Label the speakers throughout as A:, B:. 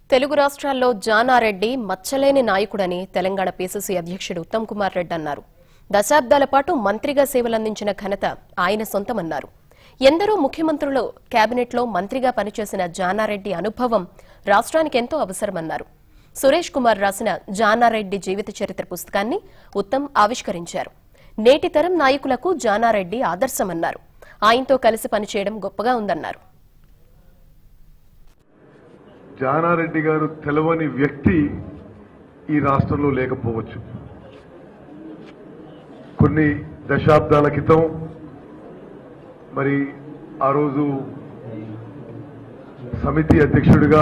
A: తెలుగు రాష్ట్రాల్లో జానారెడ్డి మచ్చలేని నాయకుడని తెలంగాణ పీసీసీ అధ్యక్షుడు ఉత్తమ్ కుమార్ రెడ్డి అన్నారు దశాబ్దాల పాటు మంత్రిగా సేవలందించిన ఘనత ఆయన సొంతమన్నారు ఎందరో ముఖ్యమంత్రులు కేబినెట్లో మంత్రిగా పనిచేసిన జానారెడ్డి అనుభవం రాష్ట్రానికి ఎంతో అవసరమన్నారు సురేష్ కుమార్ రాసిన జానారెడ్డి జీవిత చరిత్ర పుస్తకాన్ని ఉత్తమ్ ఆవిష్కరించారు నేటి తరం నాయకులకు జానారెడ్డి ఆదర్శమన్నారు ఆయనతో కలిసి పనిచేయడం గొప్పగా ఉందన్నారు
B: జానారెడ్డి గారు తెలవని వ్యక్తి ఈ రాష్ట్రంలో లేకపోవచ్చు కొన్ని దశాబ్దాల క్రితం మరి ఆ రోజు సమితి అధ్యక్షుడిగా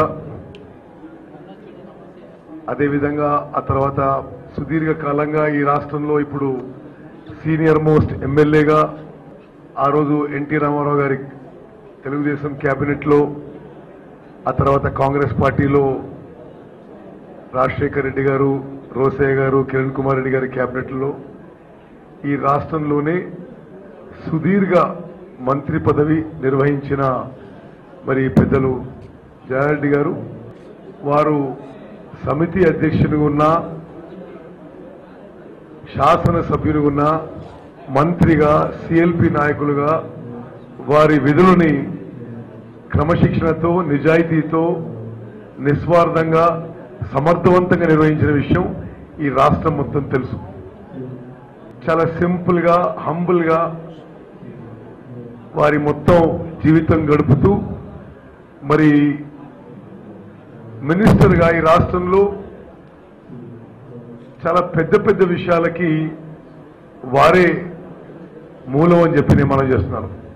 B: అదేవిధంగా ఆ తర్వాత సుదీర్ఘ కాలంగా ఈ రాష్ట్రంలో ఇప్పుడు సీనియర్ మోస్ట్ ఎమ్మెల్యేగా ఆ రోజు ఎన్టీ రామారావు గారి తెలుగుదేశం క్యాబినెట్లో ఆ తర్వాత కాంగ్రెస్ పార్టీలో రాజశేఖర్ రెడ్డి గారు రోసయ్య గారు కిరణ్ కుమార్ రెడ్డి గారి క్యాబినెట్లో ఈ రాష్ట్రంలోనే సుదీర్ఘ మంత్రి పదవి నిర్వహించిన మరి పెద్దలు జయారెడ్డి గారు వారు సమితి అధ్యక్షునిగా ఉన్న శాసనసభ్యునిగా ఉన్న మంత్రిగా సిఎల్పి నాయకులుగా వారి విధులని క్రమశిక్షణతో నిజాయితీతో నిస్వార్థంగా సమర్థవంతంగా నిర్వహించిన విషయం ఈ రాష్ట్రం మొత్తం తెలుసు చాలా సింపుల్ గా హంబుల్ గా వారి మొత్తం జీవితం గడుపుతూ మరి మినిస్టర్ గా ఈ రాష్ట్రంలో చాలా పెద్ద పెద్ద విషయాలకి వారే మూలం అని చెప్పి నేను మనం చేస్తున్నాను